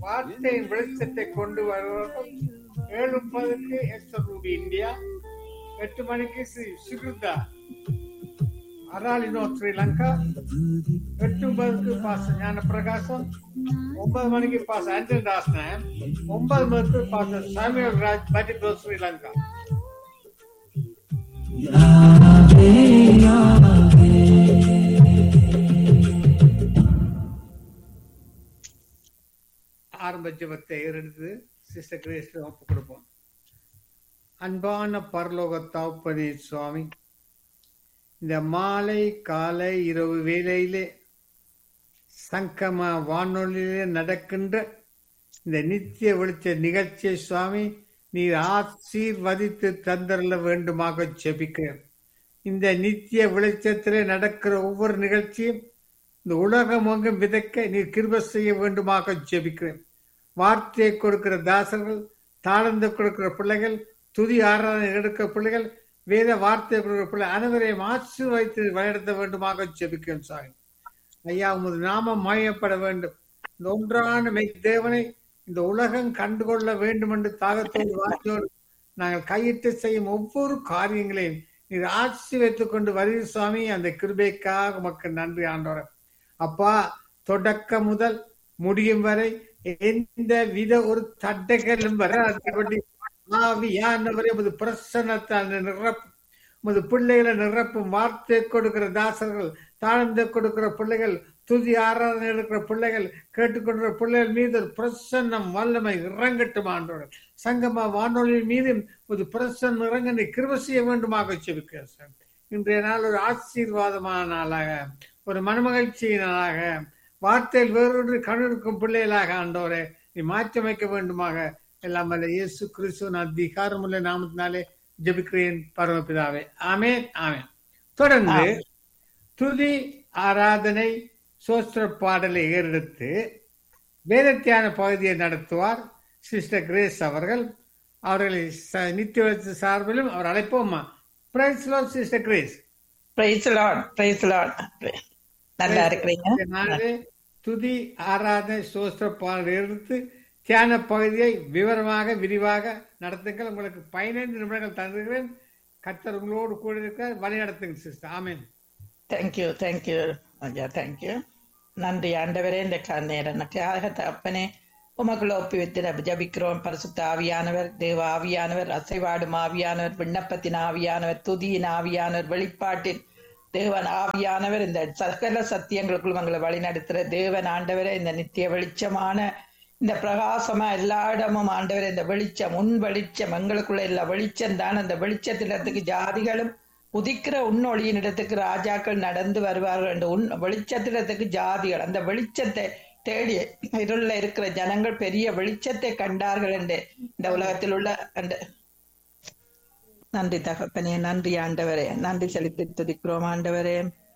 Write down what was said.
வார்த்தையின் வெளிச்சத்தை கொண்டு வருவார்கள் ஏழு முப்பதுக்கு எஸ்டர் ரூபி இந்தியா எட்டு மணிக்கு ஸ்ரீ சுகிருதா அராலினோ ஸ்ரீலங்கா எட்டு முப்பதுக்கு பாச ஞான பிரகாசம் ஒன்பது மணிக்கு பாச ஆண்டல் தாஸ்னன் ஒன்பது மணிக்கு பாச சாமியல் ராஜ் பட்டிபோ ஸ்ரீலங்கா ஆரம்ப ஜபத்தை எடுத்து சிஸ்டர் கிரேஸ் ஒப்பு கொடுப்போம் அன்பான பரலோக தாப்பனே சுவாமி இந்த மாலை காலை இரவு வேளையிலே சங்கம வானொலியிலே நடக்கின்ற இந்த நித்திய வெளிச்ச நிகழ்ச்சியை சுவாமி நீர் ஆசீர்வதித்து தந்தரல வேண்டுமாக ஜெபிக்கிறேன் இந்த நித்திய வெளிச்சத்திலே நடக்கிற ஒவ்வொரு நிகழ்ச்சியும் இந்த உலகம் எங்கும் விதைக்க நீர் கிருப செய்ய வேண்டுமாக ஜெபிக்கிறேன் வார்த்தையை கொடுக்கிற தாசர்கள் தாழ்ந்து கொடுக்கிற பிள்ளைகள் துதி ஆராதனை எடுக்கிற பிள்ளைகள் வேத வார்த்தை கொடுக்கிற பிள்ளை அனைவரையும் ஆசீர்வதித்து வழிநடத்த வேண்டுமாக ஜெபிக்கிறேன் சாமி ஐயா உமது நாமம் மாயப்பட வேண்டும் இந்த ஒன்றான மெய் தேவனை இந்த உலகம் கண்டுகொள்ள வேண்டும் என்று தாகத்தோடு வார்த்தையோடு நாங்கள் கையிட்டு செய்யும் ஒவ்வொரு காரியங்களையும் நீர் ஆட்சி வைத்துக் கொண்டு வருகிற சுவாமி அந்த கிருபைக்காக மக்கள் நன்றி ஆண்டோர அப்பா தொடக்க முதல் முடியும் வரை எந்த வித ஒரு தட்டைகளும் வராது ஆவியானவரை உமது பிரசன்னத்தால் நிரப்பும் உமது பிள்ளைகளை நிரப்பும் வார்த்தை கொடுக்கிற தாசர்கள் தாழ்ந்து கொடுக்கிற பிள்ளைகள் துதி ஆராதனை எடுக்கிற பிள்ளைகள் கேட்டுக்கொண்ட பிள்ளைகள் மீது ஒரு பிரசன்னம் வல்லமை இறங்கட்டும் ஆண்டோட சங்கமா வானொலியின் மீது ஒரு பிரசன்னம் இறங்க கிருப செய்ய வேண்டுமாக செபிக்கிறேன் இன்றைய நாள் ஒரு ஆசீர்வாதமான நாளாக ஒரு மனமகிழ்ச்சியின் நாளாக வார்த்தையில் வேறொன்று கண்ணிருக்கும் பிள்ளைகளாக ஆண்டோரே நீ மாற்றமைக்க வேண்டுமாக எல்லாம் வல்ல இயேசு கிறிஸ்துவின் அதிகாரமுள்ள நாமத்தினாலே ஜெபிக்கிறேன் பரமபிதாவே ஆமேன் ஆமேன் தொடர்ந்து துதி ஆராதனை சோஸ்திர பாடலை ஏறெடுத்து வேதத்தியான பகுதியை நடத்துவார் சிஸ்டர் கிரேஸ் அவர்கள் அவர்களை ச- நித்திய வெளிச்ச சார்பிலும் அவர் அழைப்போம்மா praise Lord sister Grace praise Lord praise Lord நல்லா இருக்கிறீங்க நாளே துதி ஆராதனை சோஸ்திர பாடல் எடுத்து தியான பகுதியை விவரமாக விரிவாக நடத்துங்கள் உங்களுக்கு பதினைந்து நிமிடங்கள் தந்துகிறேன் கர்த்தர் உங்களோடு கூட இருக்கிறார் வழி நடத்துங்க சிஸ்டர் ஆமேன் தேங்க்யூ தேங்க்யூ ஐயா தேங்க்யூ நன்றி ஆண்டவரே இந்த க- நேரனுக்காக தப்பனே உமக்குள்ள ஒப்புவித்து நம்ம ஜபிக்கிறோம் பரிசுத்த ஆவியானவர் தேவ ஆவியானவர் அசைவாடும் ஆவியானவர் விண்ணப்பத்தின் ஆவியானவர் துதியின் ஆவியானவர் வெளிப்பாட்டின் தேவன் ஆவியானவர் இந்த சகல சத்தியங்களுக்குள் உங்களை வழிநடத்துற தேவன் ஆண்டவரே இந்த நித்திய வெளிச்சமான இந்த பிரகாசமா எல்லா இடமும் ஆண்டவரே இந்த வெளிச்சம் உன் வெளிச்சம் எங்களுக்குள்ள எல்லா வெளிச்சம் தான் அந்த வெளிச்சத்திடத்துக்கு ஜாதிகளும் உதிக்கிற உன்னொளியின் இடத்துக்கு ராஜாக்கள் நடந்து வருவார்கள் என்ற உன் வெளிச்சத்திடத்துக்கு ஜாதிகள் அந்த வெளிச்சத்தை தேடி இருள இருக்கிற ஜனங்கள் பெரிய வெளிச்சத்தை கண்டார்கள் என்று இந்த உலகத்தில் உள்ள அந்த நன்றி தகப்பனே நன்றி ஆண்டவரே நன்றி செலுத்தி துதிக்கிறோம் ஆண்டவரே